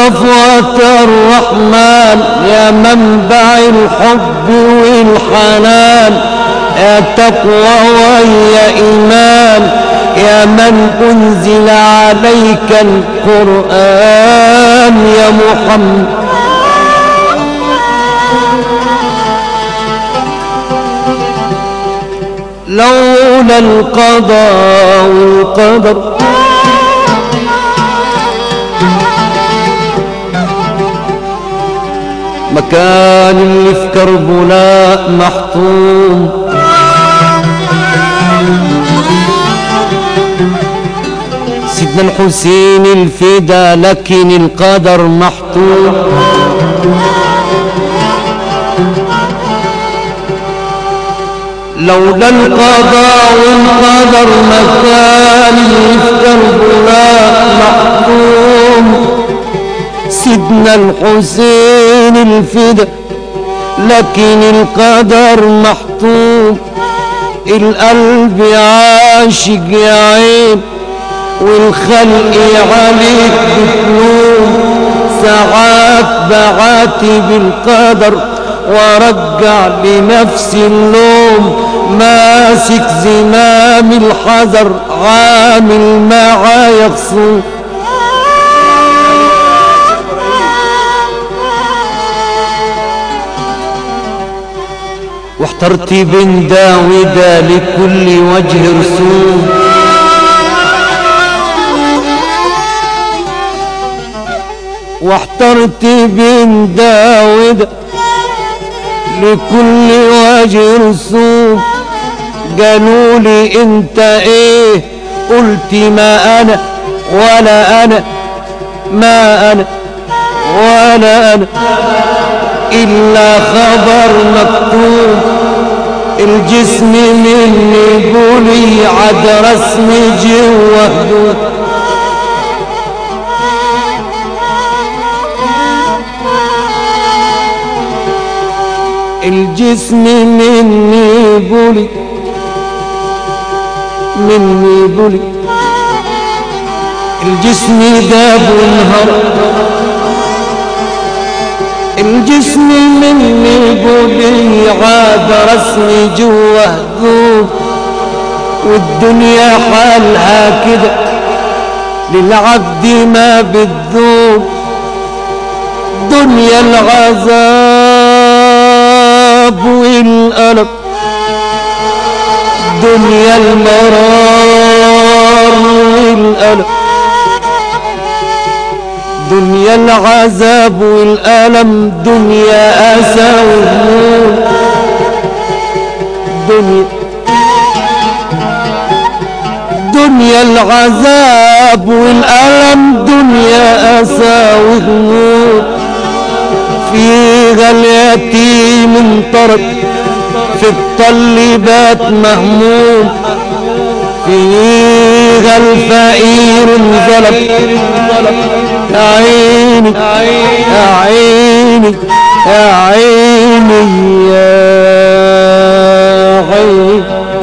صفوة الرحمن يا منبع الحب والحنان يا تقوى ويا إيمان يا من أنزل عليك القرآن يا محمد لولا القضاء والقدر مكان اللي في كربلاء محطوم سيدنا الحسين الفدا لكن القدر محطوم لولا القضاء والقدر مكان اللي في كربلاء محطوم سيدنا الحسين الفدا لكن القدر محطوم القلب عاشق يا عين والخلق عليك بتلوم ساعات بعاتي بالقدر وارجع لنفسي اللوم ماسك زمام الحذر عامل معايا خصوم واحترت بين دا ودا لكل وجه رسوم واحترت بين دا ودا لكل وجه رسوم قالوا لي انت ايه قلت ما انا ولا انا ما انا ولا انا الا خبر مكتوب الجسم مني قولي عد رسمي جوا هدوء الجسم مني بولي مني بولي الجسم داب ونهر الجسم مني بولي عاد رسمي جوا هدوء والدنيا حالها كده للعبد ما بتذوب دنيا العذاب والألم دنيا المرار والألم دنيا العذاب والألم دنيا أسى وهموم دنيا دنيا العذاب والألم دنيا أسى وهموم فيها اليتيم انطرد في الطلبات مهموم فيها الفقير انظلم يا عيني يا عيني يا عيني يا عيني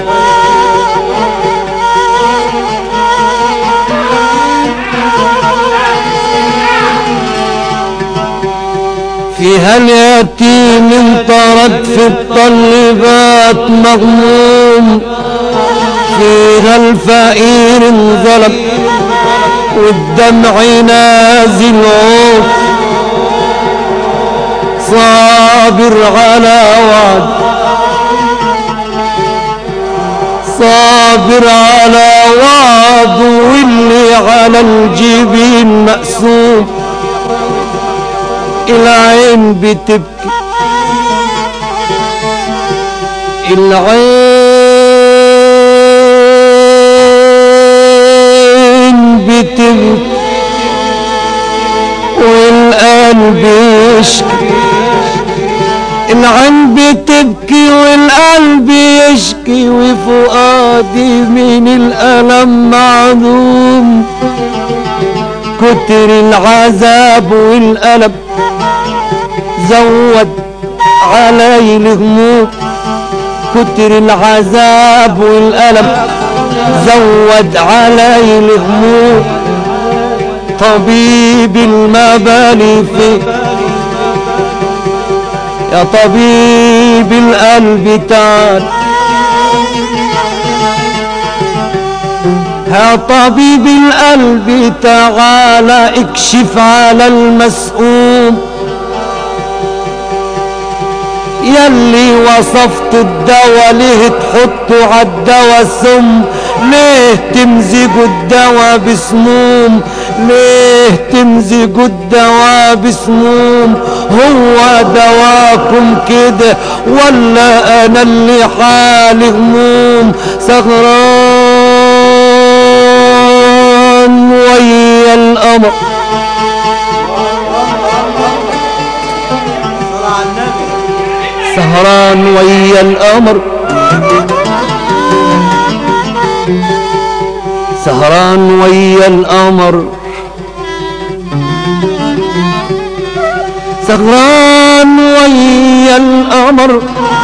فيها اليتيم انطرد في الطلبات مغموم فيها الفقير انظلم والدمع نازل عود صابر على وعد صابر على وعد واللي على الجبين مقسوم العين بتبكي العين بتبكي والقلب يشكي العين بتبكي والقلب يشكي وفؤادي من الألم معدوم كتر العذاب والألم زود علي الهموم كتر العذاب والألم زود علي الهموم طبيب المباني في يا طبيب القلب تعال يا طبيب القلب تعال اكشف على المسؤوم يلي وصفت الدواء ليه تحطه عالدواء سم ليه تمزجوا الدواء بسموم ليه تمزجوا الدواء بسموم هو دواكم كده ولا انا اللي حالي هموم سهران ويا القمر سهران ويا القمر سهران ويا القمر سهران ويا القمر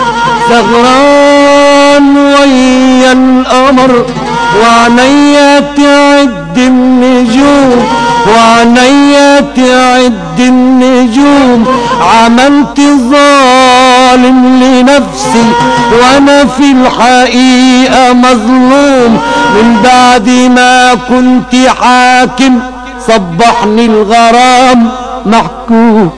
سهران ويا القمر وعليا تعد النجوم وعليا تعد النجوم عملت ظالم لنفسي وانا في الحقيقة مظلوم من بعد ما كنت حاكم صبحني الغرام محكوم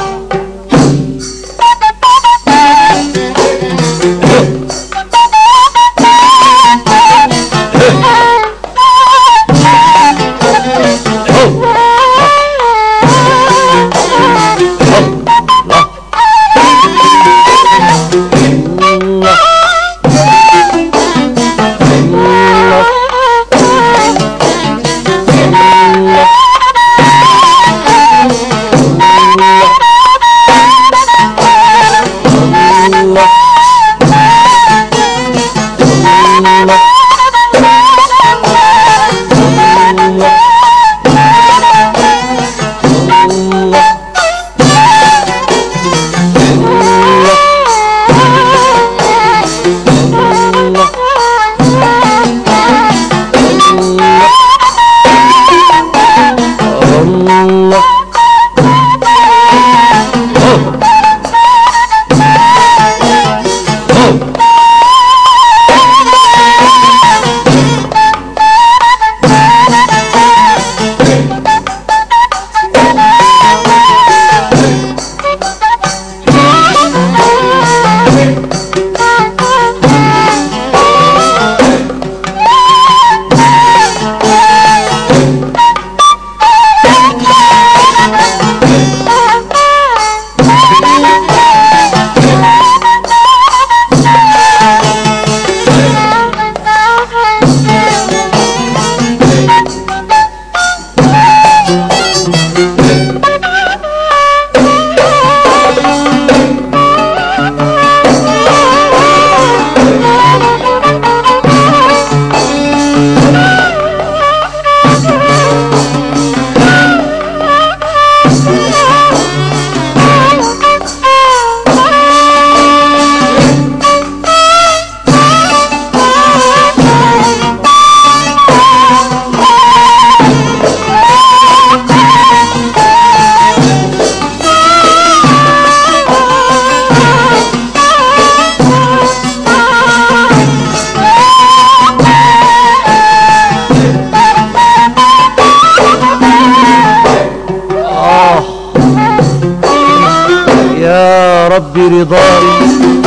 يا رب رضاك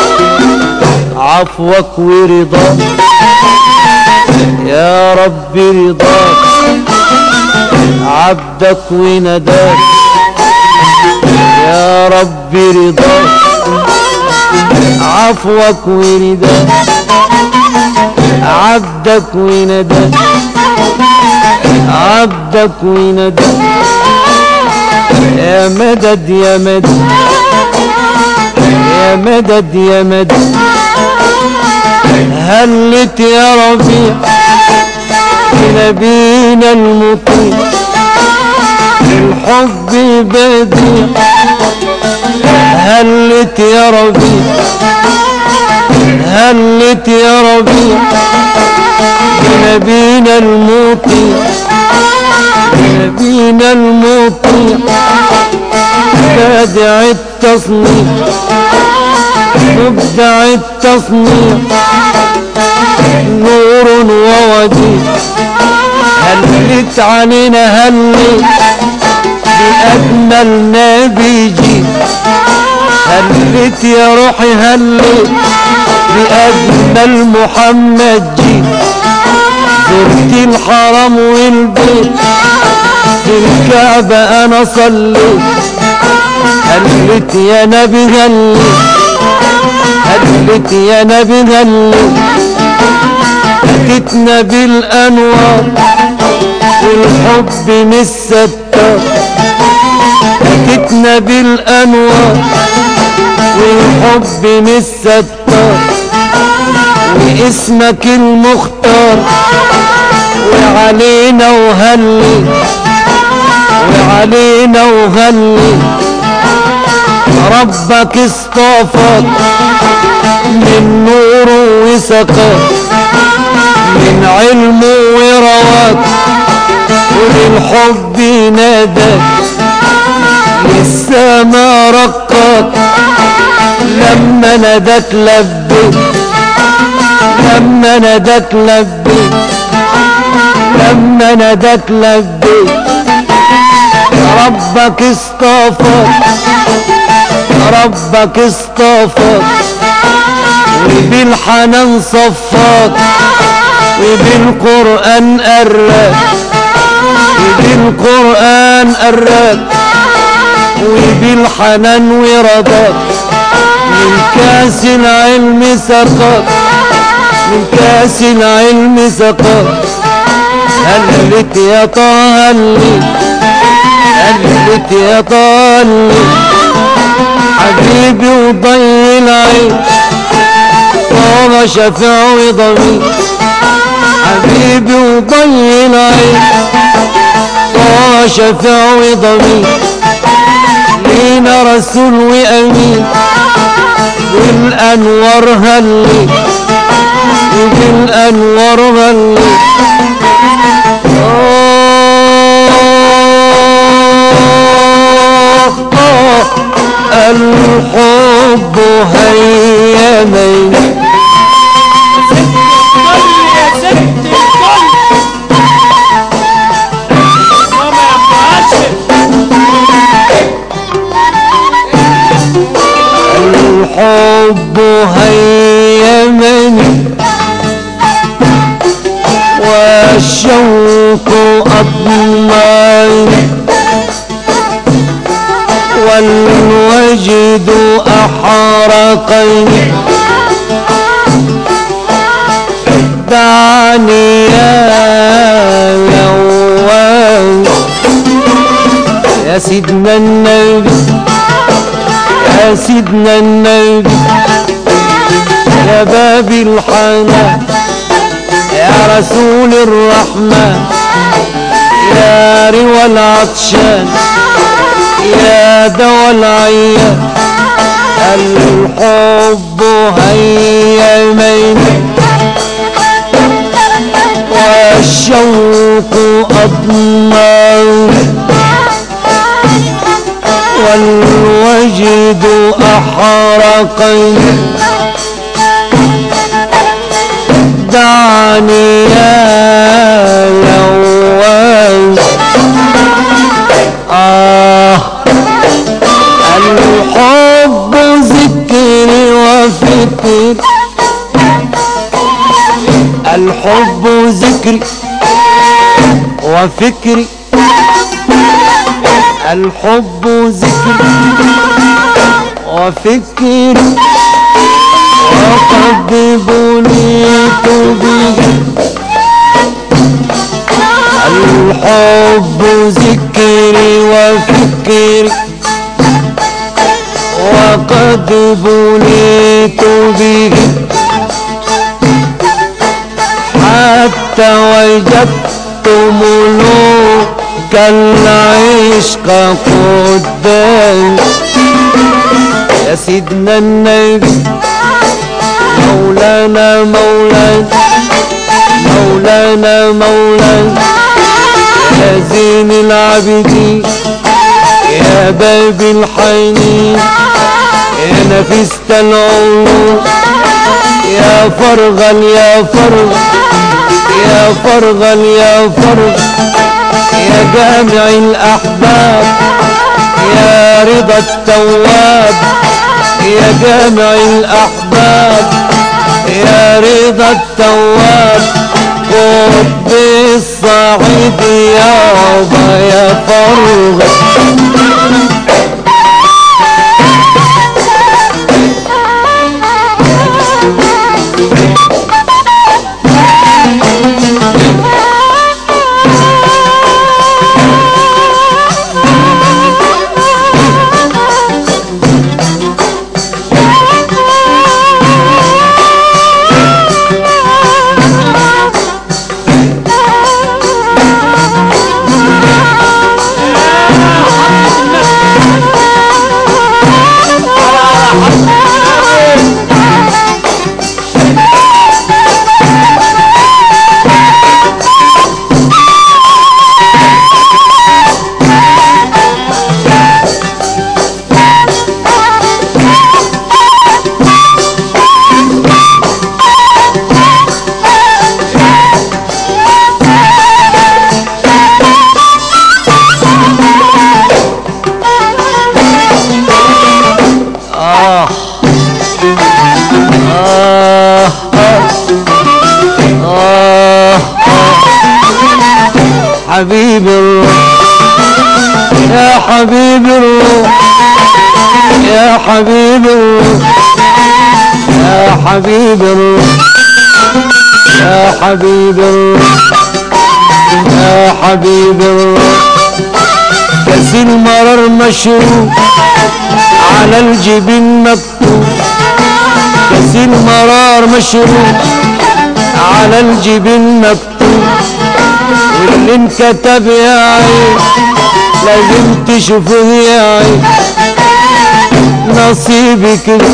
عفوك ورضاك يا رب رضاك عبدك ونداك يا رب رضاك عفوك ورداك عبدك ونداك عبدك ونداك يا مدد يا مدد يا مدد يا مدد هلت يا رفيع نبينا المطيع الحب بديع هلت يا ربيع هلت يا ربيع نبينا المطيع نبينا المطيع بادع التصنيع مبدع التصنيع نور ووديع هلت علينا هلت بأجمل نبي جيت هلت يا روحي هلت بأجمل محمد جيت زرت الحرم والبيت في الكعبة أنا صليت هلت يا نبي هلت هلت يا نبي هلت أتتنا بالأنوار والحب مش ستار أتتنا بالأنوار والحب مش ستار واسمك المختار وعلينا وهلي وعلينا وهلي ربك اصطفاك من نوره وسقاك من علمه ورواك وللحب ناداك للسما رقاك لما ناداك لبيك لما ناداك لبيك لما ناداك لبيك ربك اصطفاك ربك اصطفاك وبالحنان صفاك وبالقرآن قراك وبالقرآن قراك وبالحنان ورضاك من كاس العلم سقاك من كاس العلم سقاك هلت يا طه هلت هلت يا طه هلت حبيبي وضي العين طه شفيع وضمير حبيبي وضي العين طه شفيع وضمير لينا رسول وامين بالانوار هلي بالانوار هلي الحب هيمني يا ست الكل ماما يا ابو هاشم الحب هيمني والشوق أضماني والوجد أحرقني دعني يا يوان يا سيدنا النبي يا سيدنا النبي يا باب الحنان يا رسول الرحمن يا روى العطشان يا دوا العيان الحب هيمين والشوق أضمان والوجد أحرقني دعني يا يوان آه الحب ذكري وفكري الحب ذكري وفكري الحب ذكري وفكري وقد بنيت به الحب ذكري وفكري وقد بنيت به حتى وجدت ملوك العشق قدامي يا سيدنا النبي مولانا مولانا مولانا مولانا يا زين العابدين يا باب الحنين يا نفست العيون يا فرغل يا فرغ يا فرغل يا فرغ يا جامع الأحباب يا رضا التواب يا جامع الأحباب يا رضا التواب قطب الصعيد يابا يا فرغ آه آه آه آه حبيب الروح يا حبيب الروح يا حبيب الروح يا حبيب الروح يا حبيب الروح يا حبيب الروح كاس المرر مشروب على الجبين مكتوب كاس المرار مشروب على الجبين مكتوب واللي انكتب يا عين لازم تشوفه يا عين نصيبي كده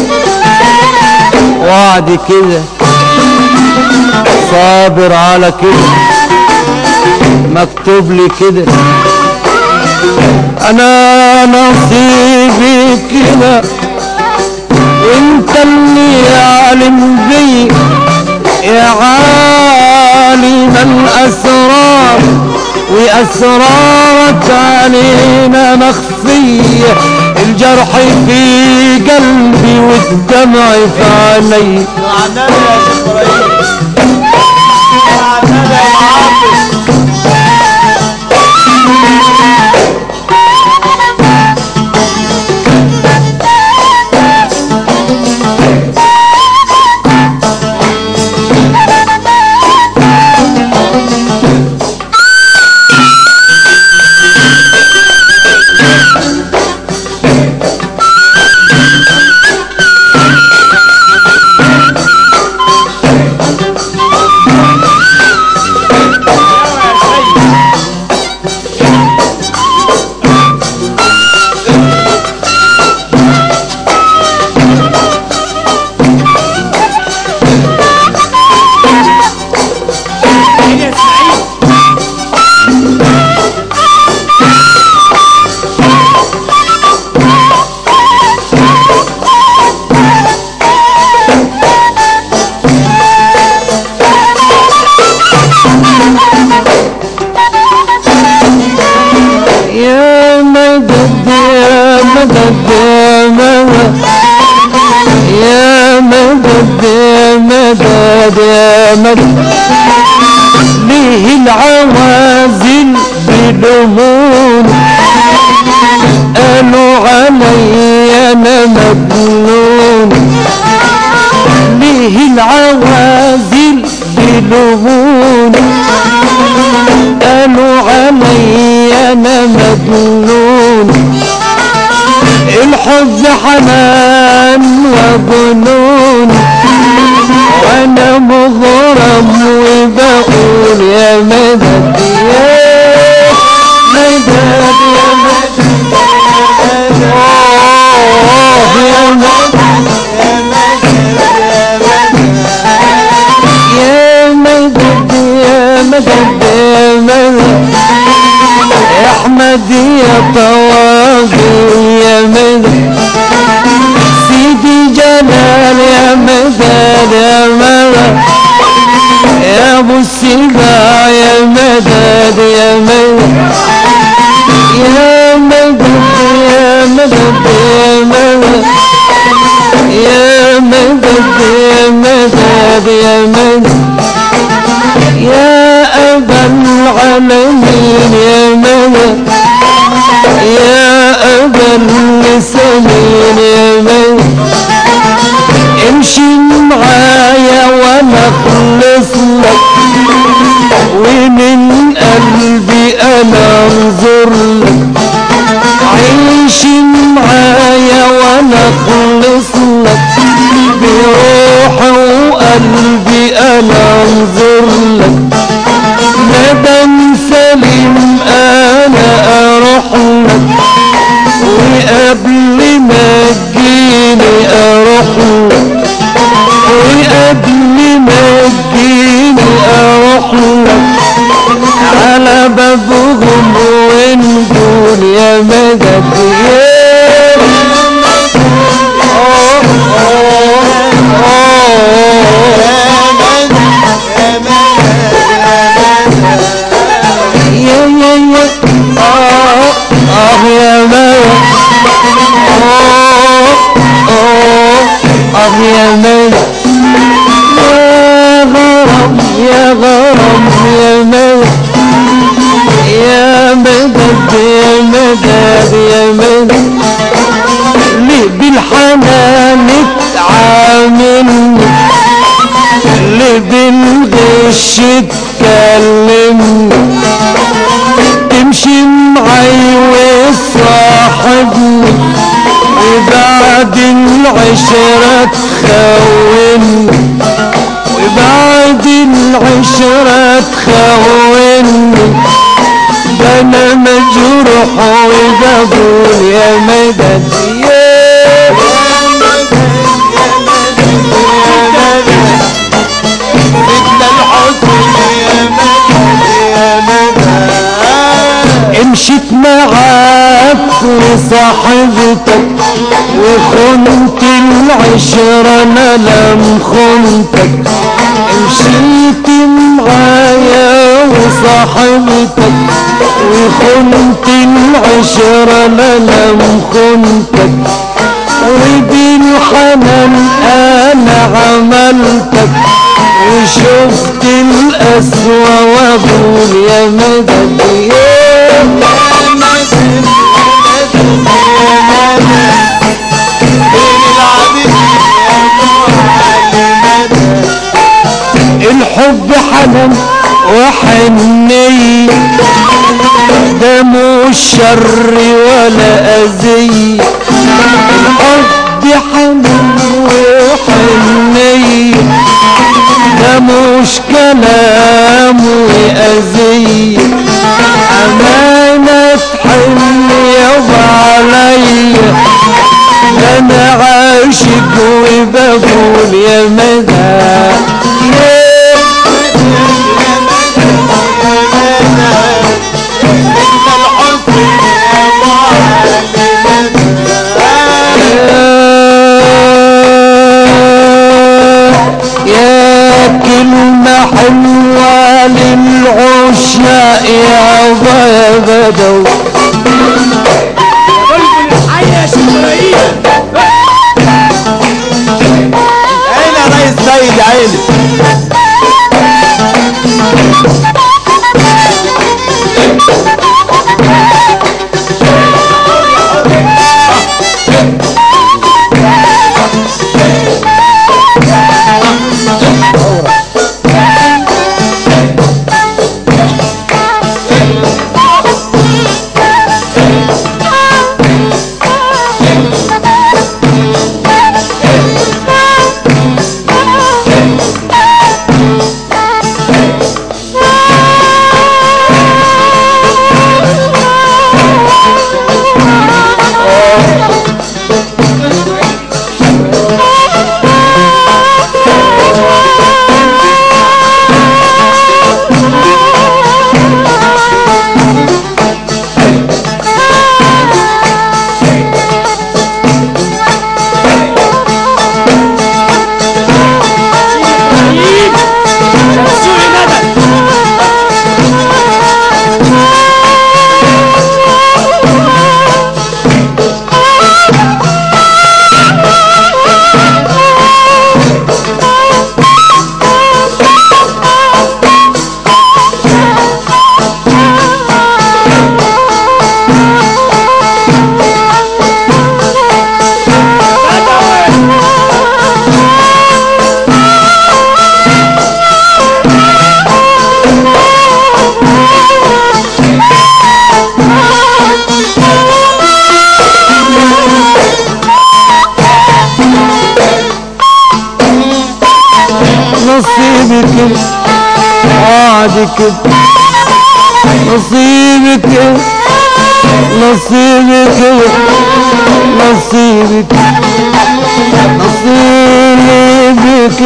وعدي كده صابر على كده مكتوب لي كده انا نصيبي كده وانت اللي عالم بي يا عالم الاسرار واسرارك علينا مخفيه الجرح في قلبي والدمع في عيني مع النبي يا شيخ ابراهيم مع النبي يا محافظ يا سيد يا اسماعيل يا مدد يا مدد يا مدد يا مدد يا مدد يا مدد ليه العوازل بلمون قالوا علي انا مجنون ليه العوازل بلمون قالوا علي انا مجنون الحب حنان وجنون وانا مغرم وبقول يا مدد يا مدد يا مدد آه يا مدد يا مدد يا مدد يا مدد اه يا مدد يا غرام يا غرام يا مدد يا مدد يا مدد يا مدد ليه بالحنان اتعاملني ليه بالغش تكلمني تمشي معي وتصاحبني وبعد العشرة تخوني وبعد العشرة تخوني ده انا مجروح وبقول يا مدد يا مشيت معاك وصاحبتك وخنت العشرة انا لم خنتك مشيت معايا وصاحبتك وخنت العشرة انا لم خنتك وبالحنان انا عملتك وشفت الأسوأ واقول يا مدد يا مدد الحب حنان وحني ده مش شر ولا أذي الحب حنان وحني ده مش كلام وأذي أمانة حن يابا عليا ده أنا عاشق وبقول يا مدى يا يا كلمة حلوة للعشاق يا بدو بلبل الحي يا شبراهيم عيني يا ريس سيد عيني شمسوني ندى نصيبك وعدك نصيبك نصيبك نصيبك نصيبك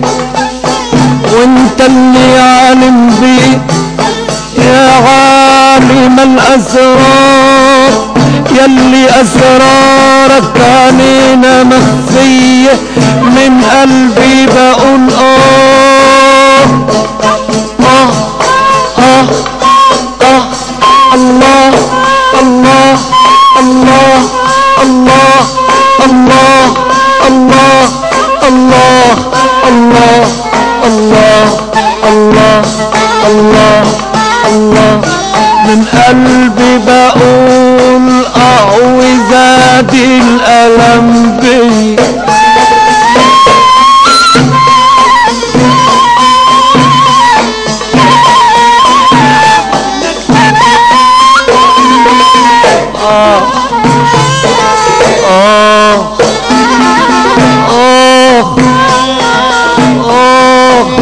وانت اللي عالم بيه يا عالم الاسرار يلي اسرارك علينا مخفيه من قلبي بقول اه اه اه اه الله الله الله زاد الألم بي آه آه آه آه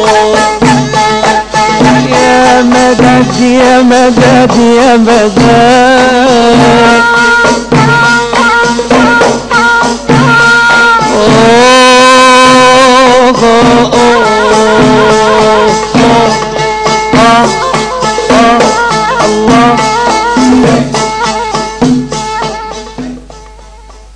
يا مدد يا مدد يا مدد